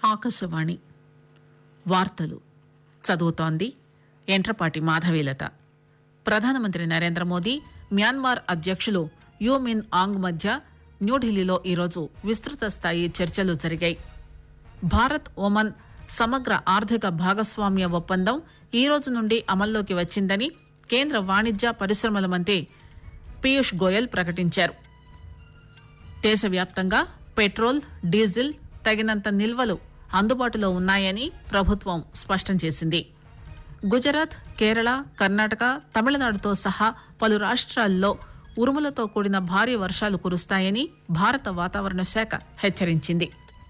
ఆకాశవాణి వార్తలు చదువుతోంది ఎంట్రపాటి మాధవీలత ప్రధానమంత్రి నరేంద్ర మోదీ మ్యాన్మార్ అధ్యక్షులు యూ మిన్ ఆంగ్ మధ్య న్యూఢిల్లీలో ఈరోజు విస్తృత స్థాయి చర్చలు జరిగాయి భారత్ ఒమన్ సమగ్ర ఆర్థిక భాగస్వామ్య ఒప్పందం ఈ రోజు నుండి అమల్లోకి వచ్చిందని కేంద్ర వాణిజ్య పరిశ్రమల మంత్రి పీయూష్ గోయల్ ప్రకటించారు దేశవ్యాప్తంగా పెట్రోల్ డీజిల్ తగినంత నిల్వలు అందుబాటులో ఉన్నాయని ప్రభుత్వం స్పష్టం చేసింది గుజరాత్ కేరళ కర్ణాటక తమిళనాడుతో సహా పలు రాష్ట్రాల్లో ఉరుములతో కూడిన భారీ వర్షాలు కురుస్తాయని భారత వాతావరణ శాఖ హెచ్చరించింది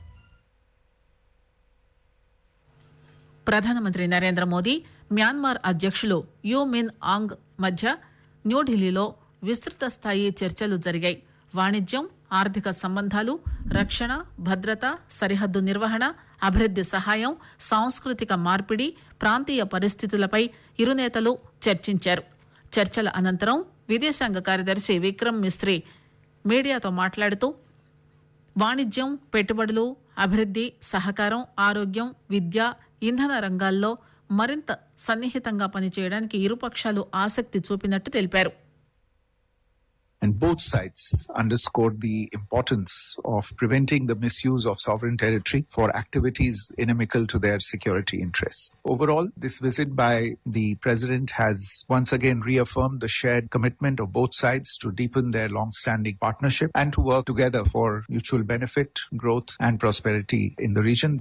ప్రధానమంత్రి నరేంద్ర మోదీ మ్యాన్మార్ అధ్యక్షులు యూ మిన్ ఆంగ్ మధ్య న్యూఢిల్లీలో విస్తృత స్థాయి చర్చలు జరిగాయి వాణిజ్యం ఆర్థిక సంబంధాలు రక్షణ భద్రత సరిహద్దు నిర్వహణ అభివృద్ది సహాయం సాంస్కృతిక మార్పిడి ప్రాంతీయ పరిస్థితులపై ఇరు నేతలు చర్చించారు చర్చల అనంతరం విదేశాంగ కార్యదర్శి విక్రమ్ మిస్త్రీ మీడియాతో మాట్లాడుతూ వాణిజ్యం పెట్టుబడులు అభివృద్ది సహకారం ఆరోగ్యం విద్య ఇంధన రంగాల్లో మరింత సన్నిహితంగా పనిచేయడానికి ఇరుపక్షాలు ఆసక్తి చూపినట్టు తెలిపారు And both sides underscored the importance of preventing the misuse of sovereign territory for activities inimical to their security interests. Overall, this visit by the president has once again reaffirmed the shared commitment of both sides to deepen their long-standing partnership and to work together for mutual benefit, growth, and prosperity in the region.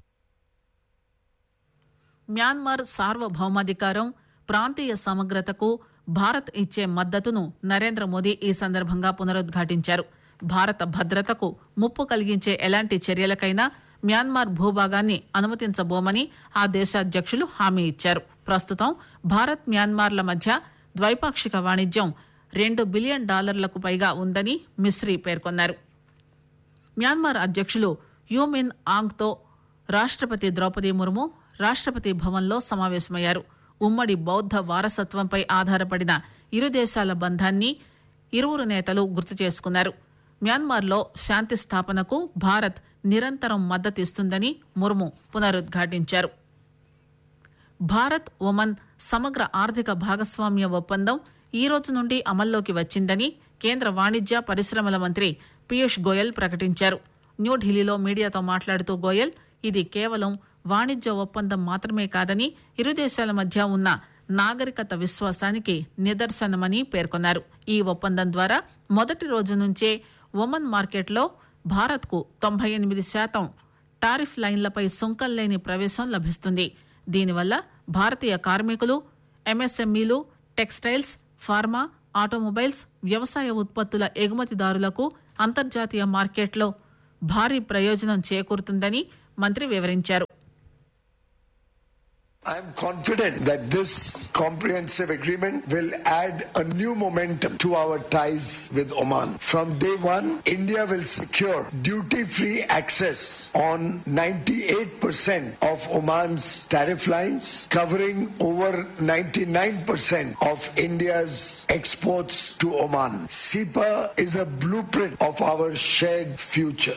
Myanmar సార్వభౌమాధికారం ప్రాంతీయ సమగ్రతకు భారత్ ఇచ్చే మద్దతును నరేంద్ర మోదీ ఈ సందర్భంగా పునరుద్ఘాటించారు భారత భద్రతకు ముప్పు కలిగించే ఎలాంటి చర్యలకైనా మ్యాన్మార్ భూభాగాన్ని అనుమతించబోమని ఆ దేశ అధ్యక్షులు హామీ ఇచ్చారు ప్రస్తుతం భారత్ మ్యాన్మార్ల మధ్య ద్వైపాక్షిక వాణిజ్యం రెండు బిలియన్ డాలర్లకు పైగా ఉందని మిస్రీ పేర్కొన్నారు మ్యాన్మార్ అధ్యక్షులు యూమిన్ ఆంగ్తో రాష్టపతి ద్రౌపది ముర్ము రాష్టపతి భవన్లో సమావేశమయ్యారు ఉమ్మడి బౌద్ధ వారసత్వంపై ఆధారపడిన ఇరు దేశాల బంధాన్ని ఇరువురు నేతలు గుర్తు చేసుకున్నారు మ్యాన్మార్లో శాంతి స్థాపనకు భారత్ నిరంతరం మద్దతిస్తుందని ముర్ము పునరుద్ఘాటించారు భారత్ ఒమన్ సమగ్ర ఆర్థిక భాగస్వామ్య ఒప్పందం ఈ రోజు నుండి అమల్లోకి వచ్చిందని కేంద్ర వాణిజ్య పరిశ్రమల మంత్రి పీయూష్ గోయల్ ప్రకటించారు న్యూఢిల్లీలో మీడియాతో మాట్లాడుతూ గోయల్ ఇది కేవలం వాణిజ్య ఒప్పందం మాత్రమే కాదని ఇరు దేశాల మధ్య ఉన్న నాగరికత విశ్వాసానికి నిదర్శనమని పేర్కొన్నారు ఈ ఒప్పందం ద్వారా మొదటి రోజు నుంచే ఒమన్ మార్కెట్లో భారత్కు తొంభై ఎనిమిది శాతం టారిఫ్ లైన్లపై సుంకం లేని ప్రవేశం లభిస్తుంది దీనివల్ల భారతీయ కార్మికులు ఎంఎస్ఎంఈలు టెక్స్టైల్స్ ఫార్మా ఆటోమొబైల్స్ వ్యవసాయ ఉత్పత్తుల ఎగుమతిదారులకు అంతర్జాతీయ మార్కెట్లో భారీ ప్రయోజనం చేకూరుతుందని మంత్రి వివరించారు I am confident that this comprehensive agreement will add a new momentum to our ties with Oman. From day one, India will secure duty free access on 98% of Oman's tariff lines, covering over 99% of India's exports to Oman. SEPA is a blueprint of our shared future.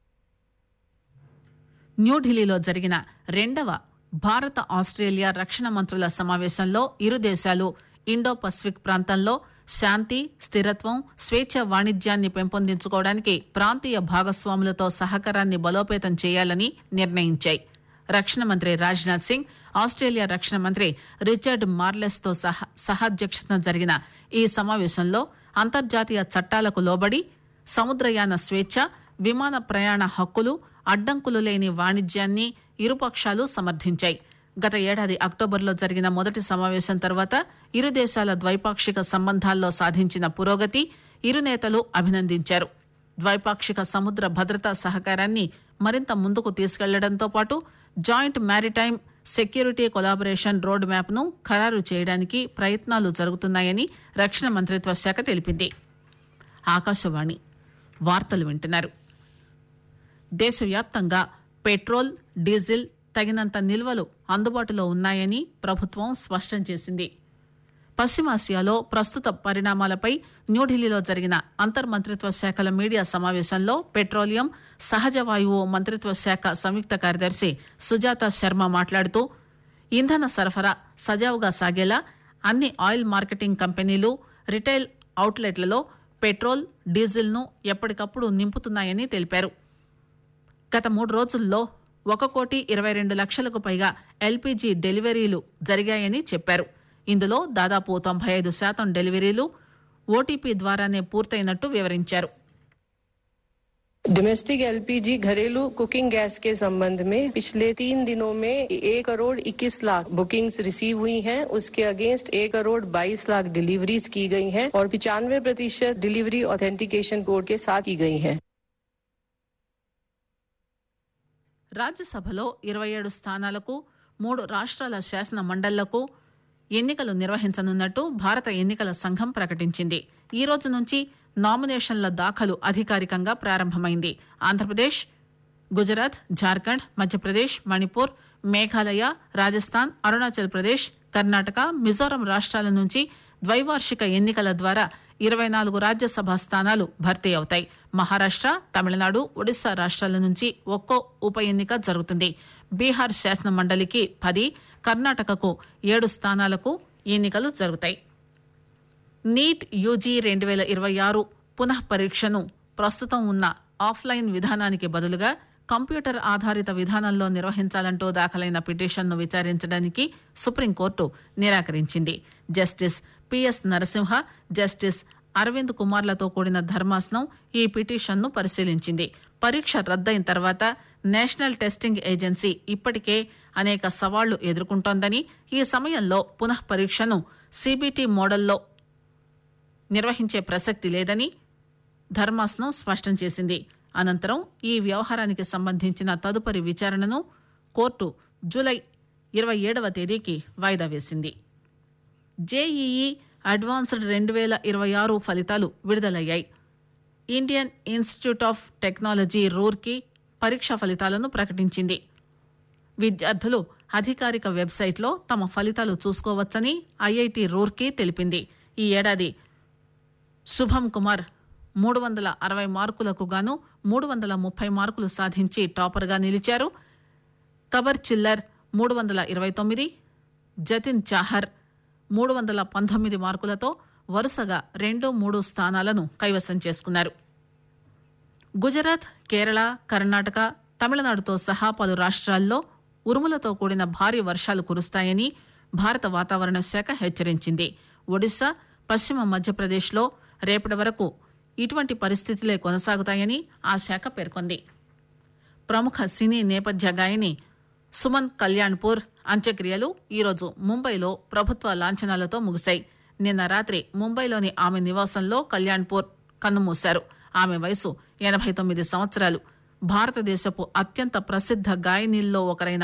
న్యూఢిల్లీలో జరిగిన రెండవ భారత Australia రక్షణ మంత్రుల సమావేశంలో ఇరు దేశాలు Indo Pacific ప్రాంతంలో శాంతి స్థిరత్వం స్వేచ్ఛ వాణిజ్యాన్ని పెంపొందించుకోవడానికి ప్రాంతీయ భాగస్వాములతో సహకారాన్ని బలోపేతం చేయాలని నిర్ణయించాయి రక్షణ మంత్రి రాజ్నాథ్ సింగ్ ఆస్ట్రేలియా రక్షణ మంత్రి రిచర్డ్ మార్లెస్ తో సహాధ్యక్షతన జరిగిన ఈ సమావేశంలో అంతర్జాతీయ చట్టాలకు లోబడి సముద్రయాన స్వేచ్ఛ విమాన ప్రయాణ హక్కులు అడ్డంకులు లేని వాణిజ్యాన్ని ఇరుపక్షాలు సమర్థించాయి గత ఏడాది అక్టోబర్లో జరిగిన మొదటి సమావేశం తర్వాత ఇరు దేశాల ద్వైపాక్షిక సంబంధాల్లో సాధించిన పురోగతి ఇరు నేతలు అభినందించారు ద్వైపాక్షిక సముద్ర భద్రతా సహకారాన్ని మరింత ముందుకు తీసుకెళ్లడంతో పాటు joint maritime security collaboration road map ను ఖరారు చేయడానికి ప్రయత్నాలు జరుగుతున్నాయని రక్షణ మంత్రిత్వ శాఖ తెలిపింది ఆకాశవాణి వార్తలు వింటున్నారు దేశవ్యాప్తంగా పెట్రోల్ డీజిల్ తగినంత నిల్వలు అందుబాటులో ఉన్నాయని ప్రభుత్వం స్పష్టం చేసింది పశ్చిమాసియాలో ప్రస్తుత పరిణామాలపై న్యూఢిల్లీలో జరిగిన అంతర్మంత్రిత్వ శాఖల మీడియా సమావేశంలో పెట్రోలియం సహజ వాయువు మంత్రిత్వ శాఖ సంయుక్త కార్యదర్శి సుజాత శర్మ మాట్లాడుతూ ఇంధన సరఫరా సజావుగా సాగేలా అన్ని ఆయిల్ మార్కెటింగ్ కంపెనీలు రిటైల్ అవుట్లెట్లలో పెట్రోల్ డీజిల్ ను ఎప్పటికప్పుడు నింపుతున్నాయని తెలిపారు గత మూడు రోజుల్లో ఒక కోటి ఇరవై రెండు లక్షలకు పైగా ఎల్పీజీ డెలివరీలు జరిగాయని చెప్పారు ఇందులో దాదాపు తొంభై ఐదు శాతం డెలివరీలు ఓటీపీ ద్వారానే పూర్తయినట్టు వివరించారు डोमेस्टिक एलपीजी घरेलू कुकिंग गैस के संबंध में पिछले तीन दिनों में एक करोड़ इक्कीस लाख बुकिंग्स रिसीव हुई हैं उसके अगेंस्ट एक करोड़ बाईस लाख डिलीवरीज की गई हैं और पिचानवे प्रतिशत डिलीवरी ऑथेंटिकेशन कोड के साथ की गई हैं రాజ్యసభలో ఇరవై ఏడు స్థానాలకు మూడు రాష్ట్రాల శాసన మండళ్లకు ఎన్నికలు నిర్వహించనున్నట్టు భారత ఎన్నికల సంఘం ప్రకటించింది ఈ రోజు నుంచి నామినేషన్ల దాఖలు అధికారికంగా ప్రారంభమైంది ఆంధ్రప్రదేశ్ గుజరాత్ జార్ఖండ్ మధ్యప్రదేశ్ మణిపూర్ మేఘాలయ రాజస్థాన్ అరుణాచల్ ప్రదేశ్ కర్ణాటక మిజోరం రాష్ట్రాల నుంచి ద్వైవార్షిక ఎన్నికల ద్వారా ఇరవై నాలుగు రాజ్యసభ స్థానాలు భర్తీ అవుతాయి మహారాష్ట తమిళనాడు ఒడిశా రాష్ట్రాల నుంచి ఒక్కో ఉప ఎన్నిక జరుగుతుంది బీహార్ శాసన మండలికి పది కర్ణాటకకు ఏడు స్థానాలకు ఎన్నికలు జరుగుతాయి నీట్ యూజీ రెండు వేల ఇరవై ఆరు పునః పరీక్షను ప్రస్తుతం ఉన్న ఆఫ్లైన్ విధానానికి బదులుగా కంప్యూటర్ ఆధారిత విధానంలో నిర్వహించాలంటూ దాఖలైన పిటిషన్ను విచారించడానికి సుప్రీంకోర్టు నిరాకరించింది justice PS Narasimha justice Arvind కుమార్లతో కూడిన ధర్మాసనం ఈ పిటిషన్ను పరిశీలించింది పరీక్ష రద్దయిన తర్వాత నేషనల్ టెస్టింగ్ ఏజెన్సీ ఇప్పటికే అనేక సవాళ్లు ఎదుర్కొంటోందని ఈ సమయంలో పునః పరీక్షను సిబిటి మోడల్లో నిర్వహించే ప్రసక్తి లేదని ధర్మాసనం స్పష్టం చేసింది అనంతరం ఈ వ్యవహారానికి సంబంధించిన తదుపరి విచారణను కోర్టు జూలై ఇరవై ఏడవ తేదీకి వాయిదా వేసింది జేఈఈ అడ్వాన్స్డ్ రెండు వేల ఇరవై ఆరు ఫలితాలు విడుదలయ్యాయి Indian institute of technology Roorkee పరీక్ష ఫలితాలను ప్రకటించింది విద్యార్థులు అధికారిక వెబ్సైట్లో తమ ఫలితాలు చూసుకోవచ్చని ఐఐటి రూర్కి తెలిపింది ఈ ఏడాది శుభం కుమార్ మూడు వందల అరవై మార్కులకు గాను మూడు వందల ముప్పై మార్కులు సాధించి టాపర్గా నిలిచారు కబర్ చిల్లర్ మూడు వందల ఇరవై తొమ్మిది జతిన్ చాహర్ మూడు వందల పంతొమ్మిది మార్కులతో వరుసగా రెండు మూడు స్థానాలను కైవసం చేసుకున్నారు గుజరాత్ కేరళ కర్ణాటక తమిళనాడుతో సహా పలు రాష్ట్రాల్లో ఉరుములతో కూడిన భారీ వర్షాలు కురుస్తాయని భారత వాతావరణ శాఖ హెచ్చరించింది ఒడిశా పశ్చిమ మధ్యప్రదేశ్లో రేపటి వరకు ఇటువంటి పరిస్థితులే కొనసాగుతాయని ఆ శాఖ పేర్కొంది ప్రముఖ సినీ నేపథ్య గాయని సుమన్ కళ్యాణ్పూర్ అంత్యక్రియలు ఈరోజు ముంబైలో ప్రభుత్వ లాంఛనాలతో ముగిశాయి నిన్న రాత్రి ముంబైలోని ఆమె నివాసంలో కళ్యాణ్పూర్ కన్నుమూశారు ఆమె వయసు ఎనభై తొమ్మిది సంవత్సరాలు భారతదేశపు అత్యంత ప్రసిద్ధ గాయనీల్లో ఒకరైన